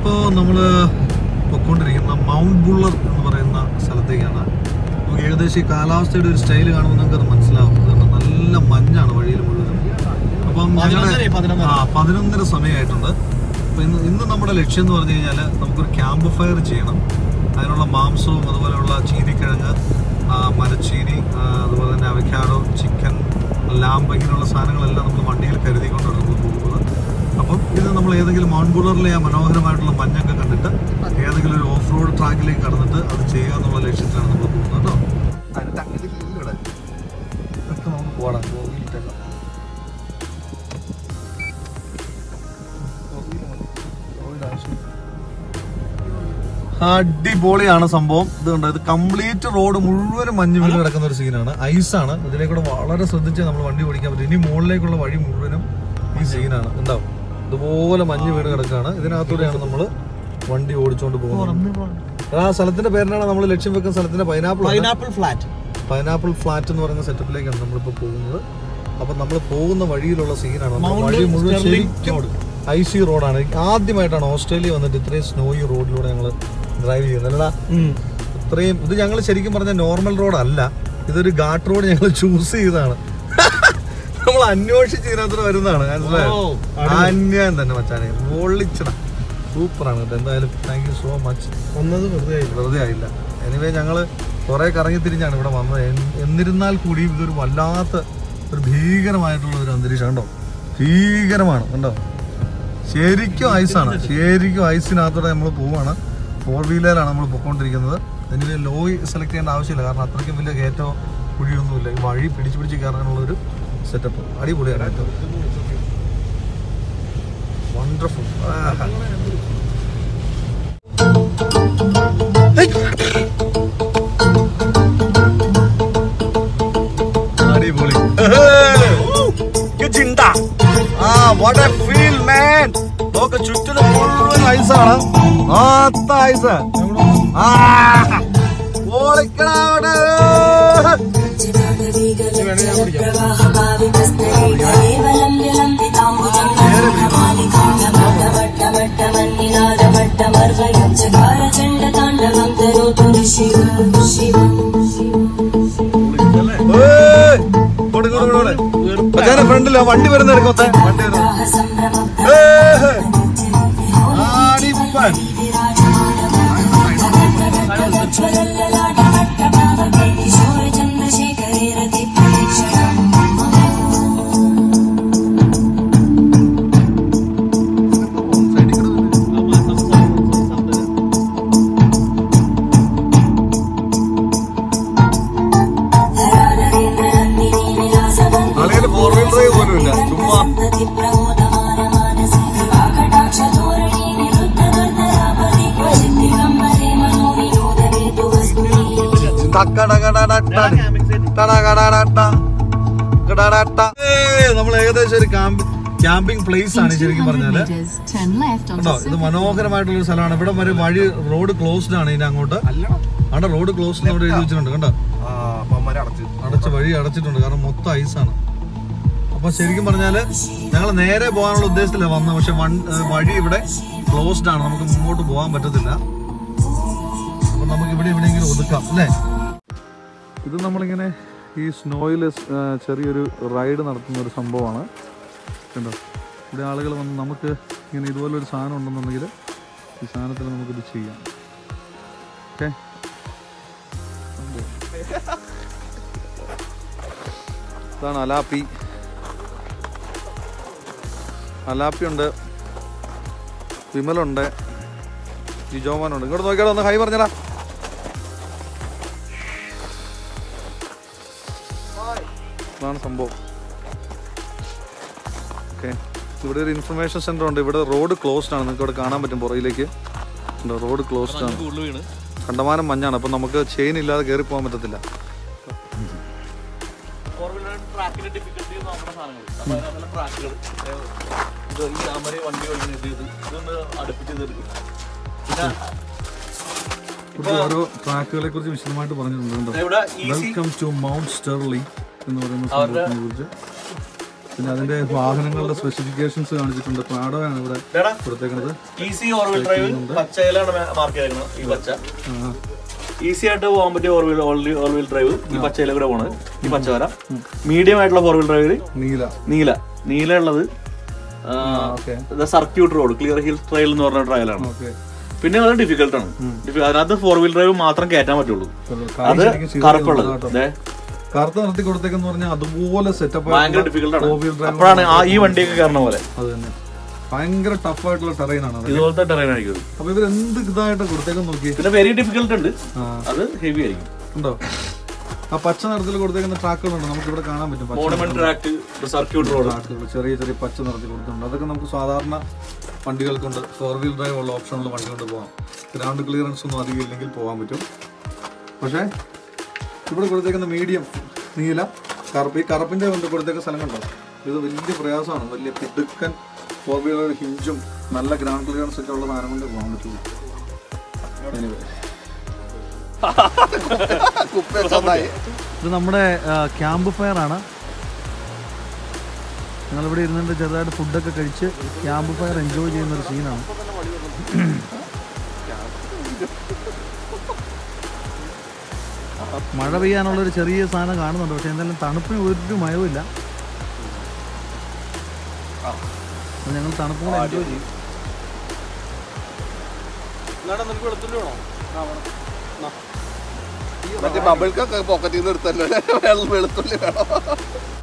ഇപ്പോൾ നമ്മൾ പൊയ്ക്കൊണ്ടിരിക്കുന്ന mount Buller എന്ന് പറയുന്ന സ്ഥലത്തേക്കാണ് നമുക്ക് ഏകദേശം ഈ കാലാവസ്ഥയുടെ ഒരു സ്റ്റൈൽ കാണുമ്പോൾ നമുക്ക് അത് മനസ്സിലാവും കാരണം നല്ല മഞ്ഞാണ് വഴിയിൽ മുഴുവനും അപ്പം പതിനൊന്നരയായി, പതിനൊന്നര. ആ പതിനൊന്നര സമയമായിട്ടുണ്ട് അപ്പോൾ ഇന്ന് ഇന്ന് നമ്മുടെ ലക്ഷ്യം എന്ന് പറഞ്ഞു കഴിഞ്ഞാൽ നമുക്കൊരു ക്യാമ്പ് ഫയർ ചെയ്യണം അതിനുള്ള മാംസവും അതുപോലെയുള്ള ചീനിക്കിഴങ്ങ് ആ, മരച്ചീനി ആ, അതുപോലെ തന്നെ അവക്കാഡോ ചിക്കൻ ലാമ്പ് ഇങ്ങനെയുള്ള സാധനങ്ങളെല്ലാം നമ്മൾ വണ്ടിയിൽ കരുതിക്കൊണ്ടാണ് നമ്മൾ പോകുന്നത് അപ്പം ഇത് നമ്മൾ ഏതെങ്കിലും മൗണ്ട് ബുള്ളറിലെ ആ മനോഹരമായിട്ടുള്ള മഞ്ഞൊക്കെ കണ്ടിട്ട് ഏതെങ്കിലും ഒരു ഓഫ് റോഡ് ട്രാക്കിലേക്ക് കടന്നിട്ട് അത് ചെയ്യുക എന്നുള്ള ലക്ഷ്യത്തിലാണ് നമ്മൾ പോകുന്നത് കേട്ടോ ഇതൊക്കെ നമുക്ക് പോടാം ഗോകുലിട്ടേക്കാം അടിപൊളിയാണ് സംഭവം ഇത് കണ്ടോ ഇത് കംപ്ലീറ്റ് റോഡ് മുഴുവനും മഞ്ഞ് വീണ് കിടക്കുന്ന ഒരു സീനാണ് ഐസാണ് ഇതിലേക്കൂടെ വളരെ ശ്രദ്ധിച്ച് നമ്മൾ വണ്ടി ഓടിക്കാൻ പറ്റും ഇനി മുകളിലേക്കുള്ള വഴി മുഴുവനും ഈ സീനാണ് ഉണ്ടാവും ഇതുപോലെ മഞ്ഞ് വീണ് കിടക്കുകയാണ് ഇതിനകത്തൂടെയാണ് നമ്മൾ വണ്ടി ഓടിച്ചുകൊണ്ട് പോകുന്നത് ആ സ്ഥലത്തിന്റെ പേരിനാണ് നമ്മൾ ലക്ഷ്യം വെക്കുന്ന സ്ഥലത്തിന്റെ pineapple pineapple flat pineapple flat എന്ന് പറയുന്ന സെറ്റപ്പിലേക്കാണ് നമ്മളിപ്പോൾ പോകുന്നത് അപ്പം നമ്മൾ പോകുന്ന വഴിയിലുള്ള സീനാണ് നമ്മൾ Mount വഴി മുഴുവൻ Sterling ശരിക്കും ഐ സി റോഡാണ് ആദ്യമായിട്ടാണ് ഓസ്ട്രേലിയ വന്നിട്ട് ഇത്രയും സ്നോയി റോഡിലൂടെ ഞങ്ങൾ ഡ്രൈവ് ചെയ്യുന്നത് അല്ല ഇത്രയും ഇത് ഞങ്ങൾ ശരിക്കും പറഞ്ഞ നോർമൽ റോഡ് അല്ല ഇതൊരു ഘാട്ട് റോഡ് ഞങ്ങൾ ചൂസ് ചെയ്തതാണ് നമ്മൾ അന്വേഷിച്ച് ഇതിനകത്ത് വരുന്നതാണ് മനസ്സിലായോ ഓ, അന്യായം തന്നെ മച്ചാനെ പൊള്ളിച്ചട സൂപ്പറാണ് കേട്ടോ എന്തായാലും താങ്ക് യു സോ മച്ച് ഒന്നത് വെറുതെ ആയില്ല. വെറുതെ ആയില്ല എനിവേ ഞങ്ങൾ കുറേ കറങ്ങി തിരിഞ്ഞാണ് ഇവിടെ വന്നത് എൻ- എന്നിരുന്നാൽ കൂടി ഇതൊരു വല്ലാത്ത ഒരു ഭീകരമായിട്ടുള്ള ഒരു അന്തരീക്ഷം കണ്ടോ ഭീകരമാണ് കണ്ടോ ശരിക്കും ഐസാണ് ശരിക്കും ഐസിനകത്തൂടെ നമ്മൾ പോവാണ് ഫോർ വീലറിലാണ് നമ്മൾ പൊക്കോണ്ടിരിക്കുന്നത് എനിവേ ലോ സെലക്ട് ചെയ്യേണ്ട ആവശ്യമില്ല കാരണം അത്രയ്ക്കും വലിയ കയറ്റോ കുഴിയൊന്നുമില്ല ഈ വഴി പിടിച്ച് പിടിച്ച് കയറാനുള്ള ഒരു സെറ്റപ്പ് അടിപൊളിയാണ് ഏറ്റവും വണ്ടർഫുൾ അടിപൊളി ആ വാട്ട് എ ഫീൽ മാൻ നോക്ക് ചുറ്റിലും മുഴുവൻ ഐസാണ് ആത്ത ഐസ് ആ ഓളിക്കടാ അവിടെ. ഏയ്, ഇങ്ങോട്ട്, ഇങ്ങോട്ട്, ഇങ്ങോട്ട്. മച്ചാനെ ഫ്രണ്ടില് വണ്ടി വരുന്ന എടുക്കത്തെ വണ്ടി വരുന്ന ഏയ്. ആടിപ്പൻ. ആളുകളുടെ ഫോർ വീൽ ഡ്രൈവ് പോലും ഇല്ല ചുമ്മാ നമ്മൾ ഏകദേശം ഒരു ക്യാമ്പിംഗ് പ്ലേസ് ആണ് ശരിക്കും പറഞ്ഞാല് meters, turn left കണ്ടോ onto ഇത് മനോഹരമായിട്ടുള്ള ഒരു സ്ഥലമാണ് ഇവിടെ വരെ വഴി റോഡ് ക്ലോസ്ഡ് ആണ് ഇതിന് അങ്ങോട്ട് അവിടെ റോഡ് ക്ലോസ്ഡ് അവിടെ എഴുതി വെച്ചിട്ടുണ്ട് കണ്ടോ അടച്ച വഴി അടച്ചിട്ടുണ്ട് കാരണം മൊത്തം ഐസാണ് അപ്പൊ ശരിക്കും പറഞ്ഞാല് ഞങ്ങൾ നേരെ പോകാനുള്ള ഉദ്ദേശത്തിലാണ് വന്നത് പക്ഷെ വൺ ഏഹ് വഴി ഇവിടെ ക്ലോസ്ഡ് ആണ് നമുക്ക് മുമ്പോട്ട് പോകാൻ പറ്റത്തില്ല അപ്പൊ നമുക്ക് ഇവിടെ എവിടെയെങ്കിലും ഒതുക്കാം അല്ലേ ഇത് നമ്മളിങ്ങനെ ഈ സ്നോയിൽ ചെറിയൊരു റൈഡ് നടത്തുന്ന ഒരു സംഭവമാണ് കണ്ടോ ഇവിടെ ആളുകൾ വന്ന് നമുക്ക് ഇങ്ങനെ ഇതുപോലൊരു സാധനം ഉണ്ടെന്നുണ്ടെങ്കിൽ ഈ സാധനത്തിൽ നമുക്കിത് ചെയ്യാം ഓക്കെ ഇതാണ് അലാപ്പി അലാപ്പി ഉണ്ട് വിമലുണ്ട് ജിജോമാനുണ്ട് ഇങ്ങോട്ട് നോക്കിയാലോ ഒന്ന് ഹൈ പറഞ്ഞടാ ഇതാണ് സംഭവം ഓക്കെ ഇവിടെ ഒരു ഇൻഫർമേഷൻ സെന്റർ ഉണ്ട് ഇവിടെ റോഡ് ക്ലോസ്ഡ് ആണ് നിങ്ങൾക്ക് ഇവിടെ കാണാൻ പറ്റും പുറകിലേക്ക് റോഡ് ക്ലോസ്ഡ് ആണ് കൂടുതൽ വീണ് കണ്ടമാനം മഞ്ഞാണ് അപ്പം നമുക്ക് ചെയിൻ ഇല്ലാതെ കയറി പോകാൻ പറ്റത്തില്ല ഫോർ വീലർ ട്രാക്കിന്റെ ഡിഫിക്കൽട്ടി നോക്കുന്ന സാധനങ്ങൾ അപ്പൊ അതിനകത്തുള്ള ട്രാക്കുകൾ ഇത് ഈ അമരെ വണ്ടി ഓടിക്കുന്ന ഇത് ഇത് ഇതൊന്ന് അടുപ്പിച്ച് തീർക്കും പിന്നെ ഇവിടെ ഓരോ ട്രാക്കുകളെ കുറിച്ച് വിശദമായിട്ട് പറഞ്ഞിട്ടുണ്ട് ഇവിടെ ഈസി വെൽക്കം ടു മൗണ്ട് സ്റ്റെർലിംഗ് എന്ന് പറയുന്ന സംഭവത്തിനെ കുറിച്ച് പിന്നെ അതിന്റെ വാഹനങ്ങളുടെ സ്പെസിഫിക്കേഷൻസ് കാണിച്ചിട്ടുണ്ട് പാടമാണ് ഇവിടെ ഇതെടാ, കൊടുത്തേക്കുന്നത് ഈസി ഓർ വീൽ ഡ്രൈവ് പച്ചയിലാണ് മാർക്ക് ചെയ്തേക്കുന്നത് ഈ പച്ച ആ, ഈസി ആയിട്ട് പോകാൻ പറ്റിയ all wheel all wheel drive ഈ പച്ചയിലെ കൂടെ പോണത് ഈ പച്ച വര മീഡിയം ആയിട്ടുള്ള ഫോർ വീൽ ഡ്രൈവിൽ നീല നീല നീല ഉള്ളത് okay circuit road clear hill trail എന്ന് പറഞ്ഞ ട്രയലാണ് ഓക്കെ പിന്നെ അത് ഡിഫിക്കൽട്ട് ആണ് Diffi- അതിനകത്ത് ഫോർ വീൽ ഡ്രൈവ് മാത്രം കയറ്റാൻ പറ്റുള്ളൂ അത് കറുപ്പുള്ളത് ദേ, കറുത്ത നിർത്തി കൊടുത്തേക്കെന്ന് പറഞ്ഞാൽ അതുപോലെ സെറ്റപ്പ് ഭയങ്കര ഡിഫിക്കൽട്ട് ആണ് ഫോർ വീൽ ഡ്രൈവ് അപ്പോഴാണ് ആ ഈ വണ്ടിയൊക്കെ കയറുന്ന പോലെ അത് തന്നെ ഭയങ്കര ടഫ് ആയിട്ടുള്ള ടെറൈൻ ആണ് അത് ഇതുപോലത്തെ ടെറൈൻ ആയിരിക്കും ഇത്. അപ്പൊ ഇവർ എന്ത് ഇതായിട്ട് കൊടുത്തേക്കെന്ന് നോക്കി പിന്നെ വെരി ഡിഫിക്കൽട്ട് ഉണ്ട് ആ അത് ഹെവി ആയിരിക്കും ഉണ്ടോ ആ പച്ച നിറത്തിൽ കൊടുത്തേക്കുന്ന ട്രാക്കുകളുണ്ട് നമുക്ക് ഇവിടെ കാണാൻ പറ്റും പച്ച മോണമെന്റ് ട്രാക്ക് സർക്യൂട്ട് റോഡ് ട്രാക്കുകൾ ചെറിയ ചെറിയ പച്ച നിറത്തിൽ കൊടുത്തിട്ടുണ്ട് അതൊക്കെ നമുക്ക് സാധാരണ വണ്ടികൾക്കുണ്ട് ഫോർ വീൽ ഡ്രൈവ് ഉള്ള ഓപ്ഷനുള്ള വണ്ടി കൊണ്ട് പോകാം ഗ്രൗണ്ട് ക്ലിയറൻസ് ഒന്നും അധികം ഇല്ലെങ്കിൽ പോകാൻ പറ്റും പക്ഷേ ഇവിടെ കൊടുത്തേക്കുന്ന മീഡിയം നീല കറുപ്പ് ഈ കറുപ്പിന്റെ കൊണ്ട് കൊടുത്തേക്കുന്ന സ്ഥലം കണ്ടോ ഇത് വലിയ പ്രയാസമാണ് വലിയ പിടുക്കൻ ഫോർ വീലർ ഹിഞ്ചും നല്ല ഗ്രൗണ്ട് ക്ലിയറൻസ് ഒക്കെ ഉള്ള സാധനം കൊണ്ട് പോകാൻ പറ്റുള്ളൂ Anyway. ഇത് നമ്മുടെ ക്യാമ്പ് ഫയർ ആണ് ഞങ്ങളിവിടെ ഇരുന്നിട്ട് ചെറുതായിട്ട് ഫുഡൊക്കെ കഴിച്ച് ക്യാമ്പ് ഫയർ എൻജോയ് ചെയ്യുന്ന ഒരു സീനാണ് മഴ പെയ്യാനുള്ള ഒരു ചെറിയ സാധനം കാണുന്നുണ്ട് പക്ഷെ എന്തായാലും തണുപ്പിന് ഒരു മയവുമില്ല അപ്പോൾ ഞങ്ങൾ തണുപ്പ് കൂടെ എൻജോയ് ചെയ്യും മറ്റേ ബബിൾക്കൊക്കെ പോക്കറ്റിൽ നിന്ന് എടുത്തല്ലോ വെള്ളം വെളുത്തുള്ളി വേണം